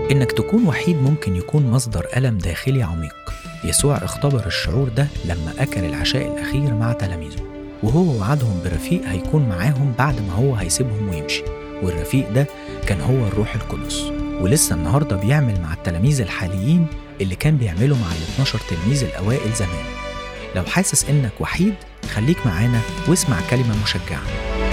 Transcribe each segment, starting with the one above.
إنك تكون وحيد ممكن يكون مصدر ألم داخلي عميق يسوع اختبر الشعور ده لما أكل العشاء الأخير مع تلاميذه وهو وعدهم برفيق هيكون معاهم بعد ما هو هيسيبهم ويمشي والرفيق ده كان هو الروح القدس ولسه النهارده بيعمل مع التلاميذ الحاليين اللي كان بيعمله مع ال 12 تلميذ الأوائل زمان لو حاسس إنك وحيد خليك معانا واسمع كلمة مشجعة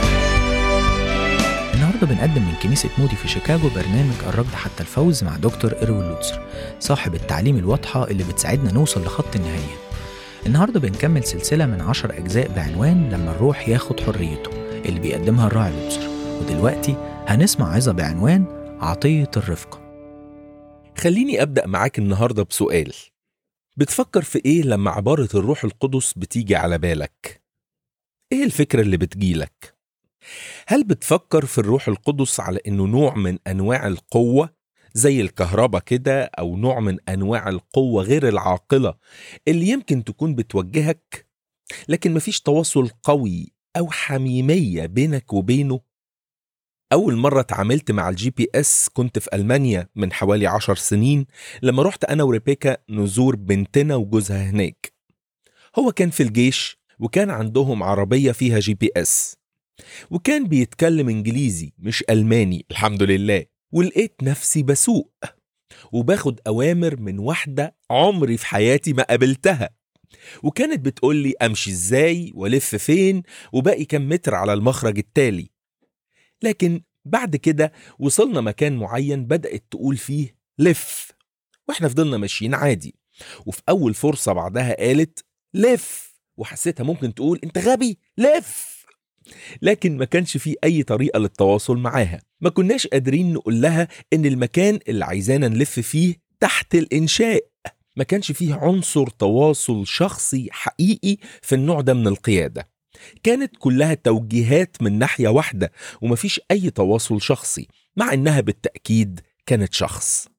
النهارده بنقدم من كنيسة مودي في شيكاغو برنامج الركض حتى الفوز مع دكتور إيروين لوتسر صاحب التعليم الواضحة اللي بتساعدنا نوصل لخط النهاية النهارده بنكمل سلسلة من عشر أجزاء بعنوان لما الروح ياخد حريته اللي بيقدمها الراعي لوتسر ودلوقتي هنسمع عظة بعنوان عطية الرفقة خليني أبدأ معاك النهاردة بسؤال بتفكر في إيه لما عبارة الروح القدس بتيجي على بالك؟ إيه الفكرة اللي بتجيلك؟ هل بتفكر في الروح القدس على إنه نوع من أنواع القوة زي الكهرباء كده أو نوع من أنواع القوة غير العاقلة اللي يمكن تكون بتوجهك لكن مفيش تواصل قوي أو حميمية بينك وبينه أول مرة اتعاملت مع الجي بي اس كنت في ألمانيا من حوالي عشر سنين لما رحت أنا وريبيكا نزور بنتنا وجوزها هناك هو كان في الجيش وكان عندهم عربية فيها جي بي اس وكان بيتكلم إنجليزي مش ألماني الحمد لله ولقيت نفسي بسوق وباخد أوامر من واحدة عمري في حياتي ما قابلتها وكانت بتقول لي أمشي إزاي والف فين وباقي كم متر على المخرج التالي لكن بعد كده وصلنا مكان معين بدأت تقول فيه لف واحنا فضلنا ماشيين عادي وفي أول فرصة بعدها قالت لف وحسيتها ممكن تقول انت غبي لف لكن ما كانش فيه أي طريقة للتواصل معاها ما كناش قادرين نقول لها إن المكان اللي عايزانا نلف فيه تحت الإنشاء ما كانش فيه عنصر تواصل شخصي حقيقي في النوع ده من القيادة كانت كلها توجيهات من ناحية واحدة ومفيش أي تواصل شخصي مع إنها بالتأكيد كانت شخص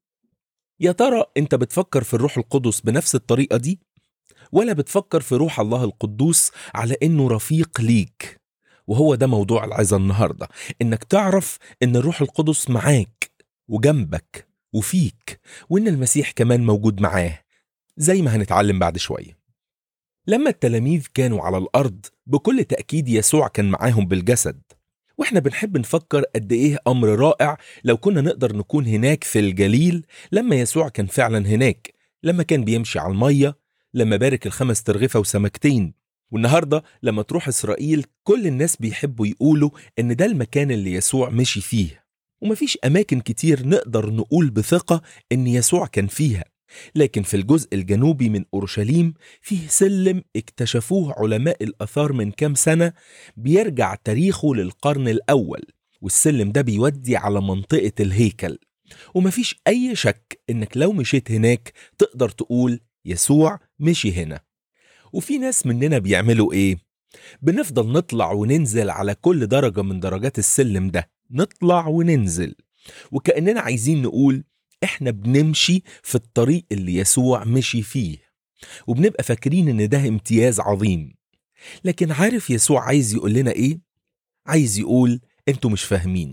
يا ترى أنت بتفكر في الروح القدس بنفس الطريقة دي؟ ولا بتفكر في روح الله القدوس على إنه رفيق ليك؟ وهو ده موضوع العظة النهاردة إنك تعرف إن الروح القدس معاك وجنبك وفيك وإن المسيح كمان موجود معاه زي ما هنتعلم بعد شوية لما التلاميذ كانوا على الأرض بكل تأكيد يسوع كان معاهم بالجسد واحنا بنحب نفكر قد ايه امر رائع لو كنا نقدر نكون هناك في الجليل لما يسوع كان فعلا هناك لما كان بيمشي على الميه لما بارك الخمس ترغفه وسمكتين والنهارده لما تروح اسرائيل كل الناس بيحبوا يقولوا ان ده المكان اللي يسوع مشي فيه ومفيش اماكن كتير نقدر نقول بثقه ان يسوع كان فيها لكن في الجزء الجنوبي من اورشليم فيه سلم اكتشفوه علماء الاثار من كام سنه بيرجع تاريخه للقرن الاول والسلم ده بيودي على منطقه الهيكل ومفيش اي شك انك لو مشيت هناك تقدر تقول يسوع مشي هنا وفي ناس مننا بيعملوا ايه بنفضل نطلع وننزل على كل درجه من درجات السلم ده نطلع وننزل وكاننا عايزين نقول احنا بنمشي في الطريق اللي يسوع مشي فيه وبنبقى فاكرين ان ده امتياز عظيم لكن عارف يسوع عايز يقول لنا ايه عايز يقول انتوا مش فاهمين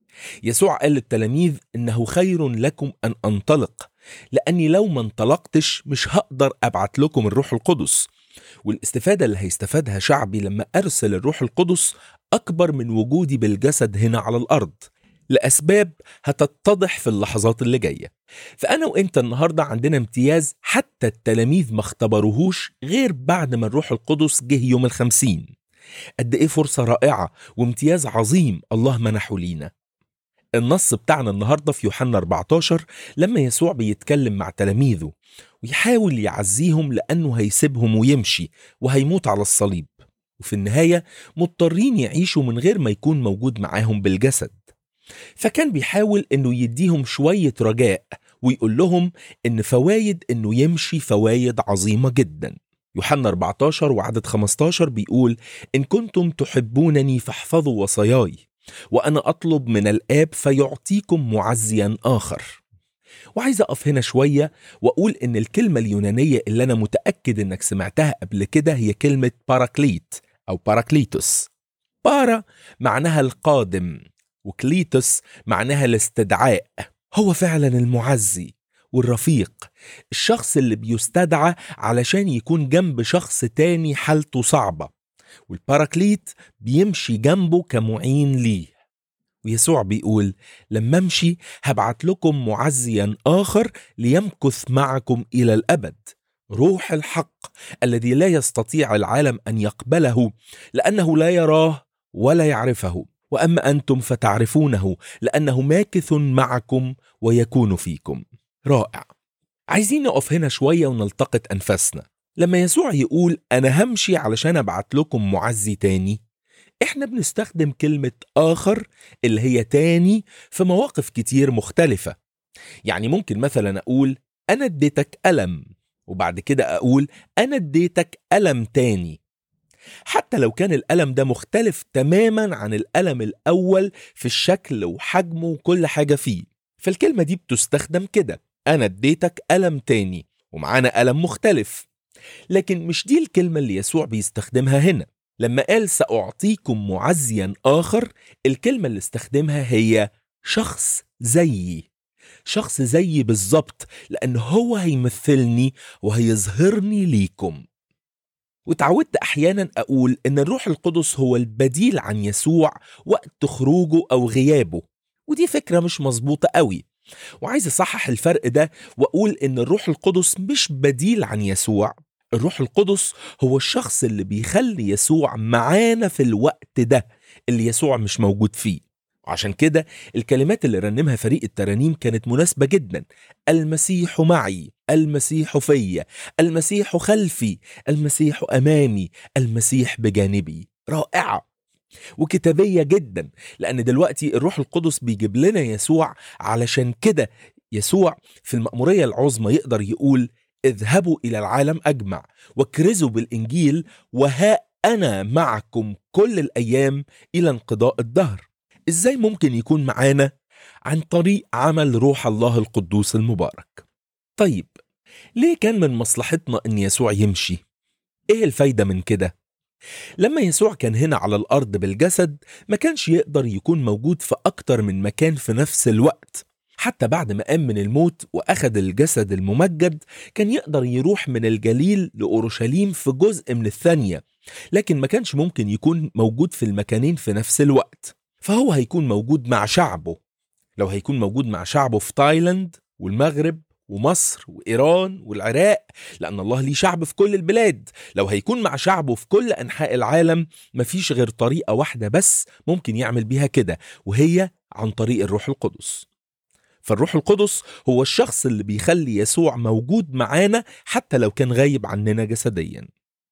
يسوع قال للتلاميذ انه خير لكم ان انطلق لاني لو ما انطلقتش مش هقدر ابعت لكم الروح القدس والاستفاده اللي هيستفادها شعبي لما ارسل الروح القدس اكبر من وجودي بالجسد هنا على الارض لأسباب هتتضح في اللحظات اللي جاية فأنا وإنت النهاردة عندنا امتياز حتى التلاميذ ما اختبروهوش غير بعد ما الروح القدس جه يوم الخمسين قد إيه فرصة رائعة وامتياز عظيم الله منحه لينا النص بتاعنا النهاردة في يوحنا 14 لما يسوع بيتكلم مع تلاميذه ويحاول يعزيهم لأنه هيسيبهم ويمشي وهيموت على الصليب وفي النهاية مضطرين يعيشوا من غير ما يكون موجود معاهم بالجسد فكان بيحاول انه يديهم شوية رجاء ويقول لهم ان فوايد انه يمشي فوايد عظيمة جدا يوحنا 14 وعدد 15 بيقول إن كنتم تحبونني فاحفظوا وصاياي وأنا أطلب من الآب فيعطيكم معزيا آخر وعايز أقف هنا شوية وأقول إن الكلمة اليونانية اللي أنا متأكد إنك سمعتها قبل كده هي كلمة باراكليت أو باراكليتوس بارا معناها القادم وكليتوس معناها الاستدعاء هو فعلا المعزي والرفيق الشخص اللي بيستدعى علشان يكون جنب شخص تاني حالته صعبة والباراكليت بيمشي جنبه كمعين ليه ويسوع بيقول لما امشي هبعت لكم معزيا آخر ليمكث معكم إلى الأبد روح الحق الذي لا يستطيع العالم أن يقبله لأنه لا يراه ولا يعرفه وأما أنتم فتعرفونه لأنه ماكث معكم ويكون فيكم رائع عايزين نقف هنا شوية ونلتقط أنفاسنا لما يسوع يقول أنا همشي علشان أبعت لكم معزي تاني إحنا بنستخدم كلمة آخر اللي هي تاني في مواقف كتير مختلفة يعني ممكن مثلا أقول أنا اديتك ألم وبعد كده أقول أنا اديتك ألم تاني حتى لو كان الألم ده مختلف تماما عن الألم الأول في الشكل وحجمه وكل حاجة فيه فالكلمة دي بتستخدم كده أنا اديتك ألم تاني ومعانا ألم مختلف لكن مش دي الكلمة اللي يسوع بيستخدمها هنا لما قال سأعطيكم معزيا آخر الكلمة اللي استخدمها هي شخص زيي شخص زيي بالظبط لأن هو هيمثلني وهيظهرني ليكم وتعودت أحيانا أقول إن الروح القدس هو البديل عن يسوع وقت خروجه أو غيابه ودي فكرة مش مظبوطة قوي وعايز أصحح الفرق ده وأقول إن الروح القدس مش بديل عن يسوع الروح القدس هو الشخص اللي بيخلي يسوع معانا في الوقت ده اللي يسوع مش موجود فيه وعشان كده الكلمات اللي رنمها فريق الترانيم كانت مناسبة جدا المسيح معي المسيح في المسيح خلفي المسيح أمامي المسيح بجانبي رائعة وكتابية جدا لأن دلوقتي الروح القدس بيجيب لنا يسوع علشان كده يسوع في المأمورية العظمى يقدر يقول اذهبوا إلى العالم أجمع واكرزوا بالإنجيل وها أنا معكم كل الأيام إلى انقضاء الدهر إزاي ممكن يكون معانا؟ عن طريق عمل روح الله القدوس المبارك طيب ليه كان من مصلحتنا أن يسوع يمشي؟ إيه الفايدة من كده؟ لما يسوع كان هنا على الأرض بالجسد ما كانش يقدر يكون موجود في أكتر من مكان في نفس الوقت حتى بعد ما قام من الموت وأخذ الجسد الممجد كان يقدر يروح من الجليل لأورشليم في جزء من الثانية لكن ما كانش ممكن يكون موجود في المكانين في نفس الوقت فهو هيكون موجود مع شعبه لو هيكون موجود مع شعبه في تايلاند والمغرب ومصر وإيران والعراق لأن الله ليه شعب في كل البلاد لو هيكون مع شعبه في كل أنحاء العالم مفيش غير طريقة واحدة بس ممكن يعمل بيها كده وهي عن طريق الروح القدس فالروح القدس هو الشخص اللي بيخلي يسوع موجود معانا حتى لو كان غايب عننا جسديا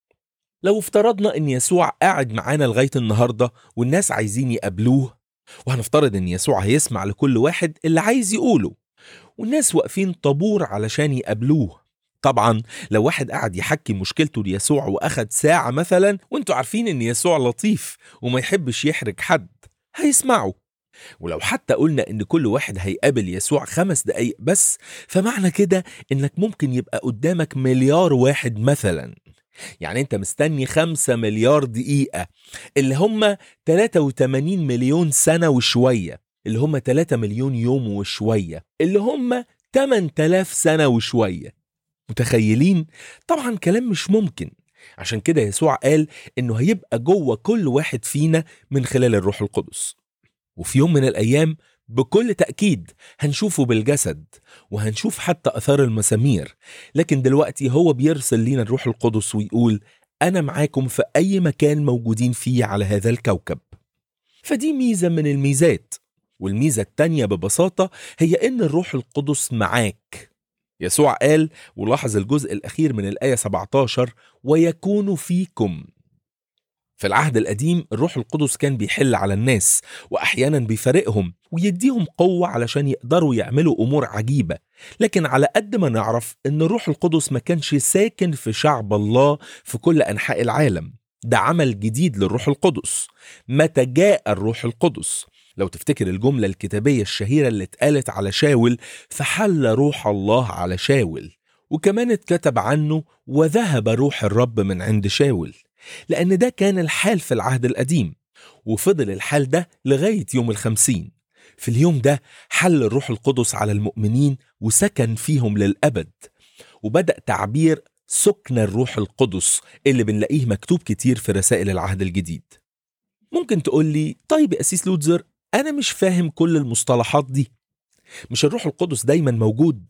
لو افترضنا ان يسوع قاعد معانا لغايه النهارده والناس عايزين يقابلوه وهنفترض ان يسوع هيسمع لكل واحد اللي عايز يقوله والناس واقفين طابور علشان يقابلوه طبعا لو واحد قعد يحكي مشكلته ليسوع واخد ساعه مثلا وانتوا عارفين ان يسوع لطيف وما يحبش يحرج حد هيسمعوا ولو حتى قلنا ان كل واحد هيقابل يسوع خمس دقايق بس فمعنى كده انك ممكن يبقى قدامك مليار واحد مثلا يعني انت مستني خمسة مليار دقيقة اللي هم 83 مليون سنة وشوية اللي هم 3 مليون يوم وشوية اللي هم 8000 سنة وشوية متخيلين؟ طبعا كلام مش ممكن عشان كده يسوع قال انه هيبقى جوه كل واحد فينا من خلال الروح القدس وفي يوم من الايام بكل تأكيد هنشوفه بالجسد وهنشوف حتى أثار المسامير لكن دلوقتي هو بيرسل لينا الروح القدس ويقول أنا معاكم في أي مكان موجودين فيه على هذا الكوكب فدي ميزة من الميزات والميزة التانية ببساطة هي إن الروح القدس معاك يسوع قال ولاحظ الجزء الأخير من الآية 17 ويكون فيكم في العهد القديم الروح القدس كان بيحل على الناس واحيانا بيفارقهم ويديهم قوه علشان يقدروا يعملوا امور عجيبه لكن على قد ما نعرف ان الروح القدس ما كانش ساكن في شعب الله في كل انحاء العالم ده عمل جديد للروح القدس متى جاء الروح القدس لو تفتكر الجملة الكتابية الشهيرة اللي اتقالت على شاول فحل روح الله على شاول وكمان اتكتب عنه وذهب روح الرب من عند شاول لأن ده كان الحال في العهد القديم وفضل الحال ده لغاية يوم الخمسين في اليوم ده حل الروح القدس على المؤمنين وسكن فيهم للأبد وبدأ تعبير سكن الروح القدس اللي بنلاقيه مكتوب كتير في رسائل العهد الجديد ممكن تقول لي طيب يا أسيس لوتزر أنا مش فاهم كل المصطلحات دي مش الروح القدس دايما موجود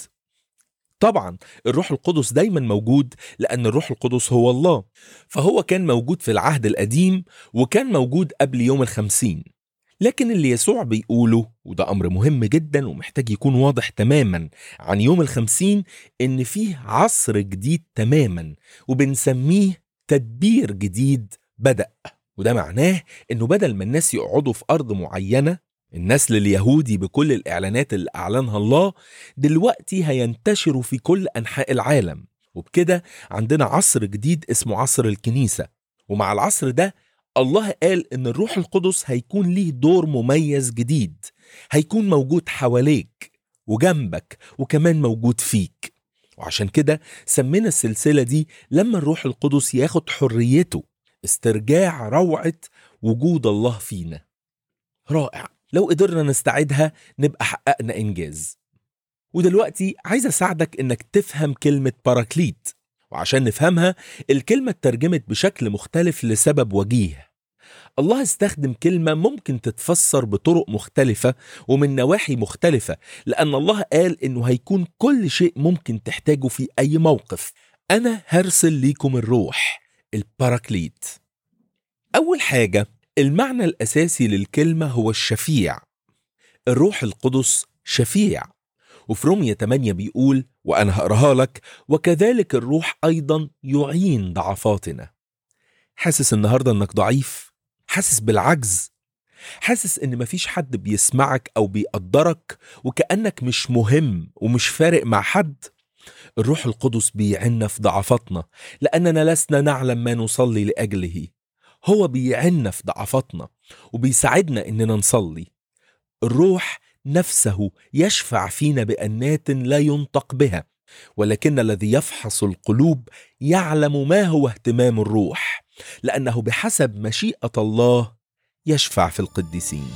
طبعا الروح القدس دايما موجود لأن الروح القدس هو الله فهو كان موجود في العهد القديم وكان موجود قبل يوم الخمسين لكن اللي يسوع بيقوله وده أمر مهم جدا ومحتاج يكون واضح تماما عن يوم الخمسين إن فيه عصر جديد تماما وبنسميه تدبير جديد بدأ وده معناه إنه بدل ما الناس يقعدوا في أرض معينة النسل اليهودي بكل الإعلانات اللي أعلنها الله دلوقتي هينتشروا في كل أنحاء العالم وبكده عندنا عصر جديد اسمه عصر الكنيسة ومع العصر ده الله قال إن الروح القدس هيكون ليه دور مميز جديد هيكون موجود حواليك وجنبك وكمان موجود فيك وعشان كده سمينا السلسلة دي لما الروح القدس ياخد حريته استرجاع روعة وجود الله فينا رائع لو قدرنا نستعيدها نبقى حققنا إنجاز ودلوقتي عايز أساعدك إنك تفهم كلمة باراكليت وعشان نفهمها الكلمة اترجمت بشكل مختلف لسبب وجيه الله استخدم كلمة ممكن تتفسر بطرق مختلفة ومن نواحي مختلفة لأن الله قال إنه هيكون كل شيء ممكن تحتاجه في أي موقف أنا هرسل ليكم الروح الباراكليت أول حاجة المعنى الأساسي للكلمة هو الشفيع الروح القدس شفيع وفي رومية 8 بيقول وأنا هقراها لك وكذلك الروح أيضا يعين ضعفاتنا حاسس النهاردة إنك ضعيف حاسس بالعجز حاسس إن مفيش حد بيسمعك أو بيقدرك وكأنك مش مهم ومش فارق مع حد الروح القدس بيعنا في ضعفاتنا لأننا لسنا نعلم ما نصلي لأجله هو بيعنا في ضعفاتنا وبيساعدنا إننا نصلي الروح نفسه يشفع فينا بأنات لا ينطق بها ولكن الذي يفحص القلوب يعلم ما هو اهتمام الروح لأنه بحسب مشيئة الله يشفع في القديسين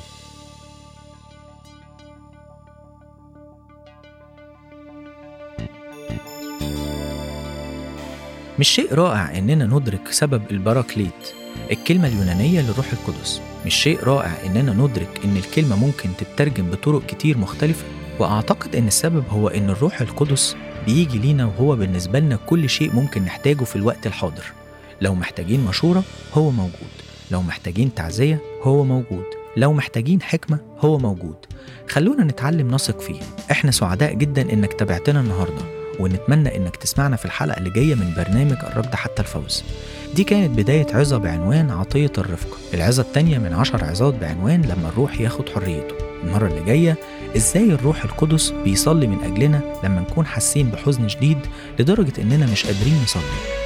مش شيء رائع إننا ندرك سبب البراكليت الكلمة اليونانية للروح القدس مش شيء رائع إننا ندرك إن الكلمة ممكن تترجم بطرق كتير مختلفة وأعتقد إن السبب هو إن الروح القدس بيجي لينا وهو بالنسبة لنا كل شيء ممكن نحتاجه في الوقت الحاضر لو محتاجين مشورة هو موجود لو محتاجين تعزية هو موجود لو محتاجين حكمة هو موجود خلونا نتعلم نثق فيه احنا سعداء جدا انك تابعتنا النهارده ونتمنى انك تسمعنا في الحلقة اللي جاية من برنامج الركض حتى الفوز دي كانت بداية عظة بعنوان عطية الرفقة العظة التانية من عشر عظات بعنوان لما الروح ياخد حريته المرة اللي جاية ازاي الروح القدس بيصلي من أجلنا لما نكون حاسين بحزن شديد لدرجة إننا مش قادرين نصلي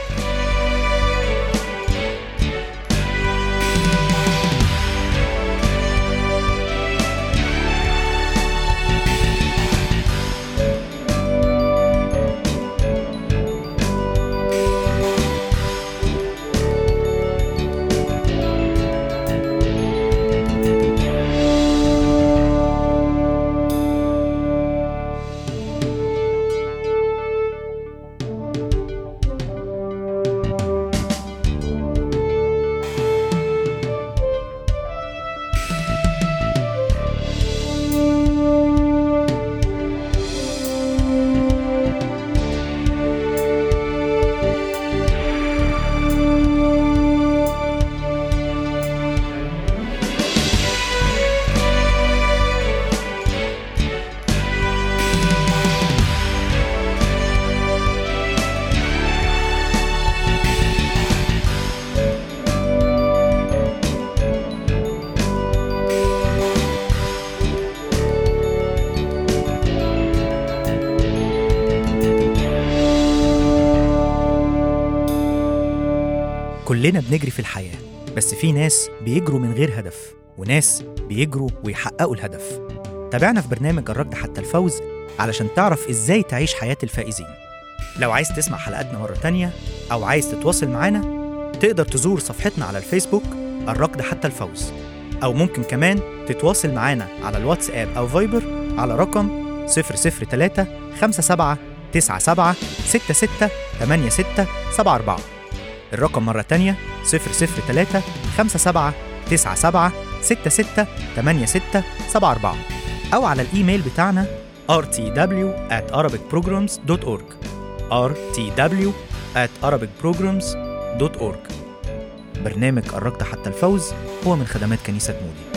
كلنا بنجري في الحياة بس في ناس بيجروا من غير هدف وناس بيجروا ويحققوا الهدف تابعنا في برنامج الركض حتى الفوز علشان تعرف ازاي تعيش حياة الفائزين لو عايز تسمع حلقاتنا مرة تانية أو عايز تتواصل معانا تقدر تزور صفحتنا على الفيسبوك الركض حتى الفوز أو ممكن كمان تتواصل معانا على الواتساب أو فايبر على رقم 003 57 97 66 86 74 الرقم مرة تانية 003 57 97 66 86 74 أو على الإيميل بتاعنا rtw at arabicprograms.org rtw at arabicprograms.org برنامج قربت حتى الفوز هو من خدمات كنيسة مودي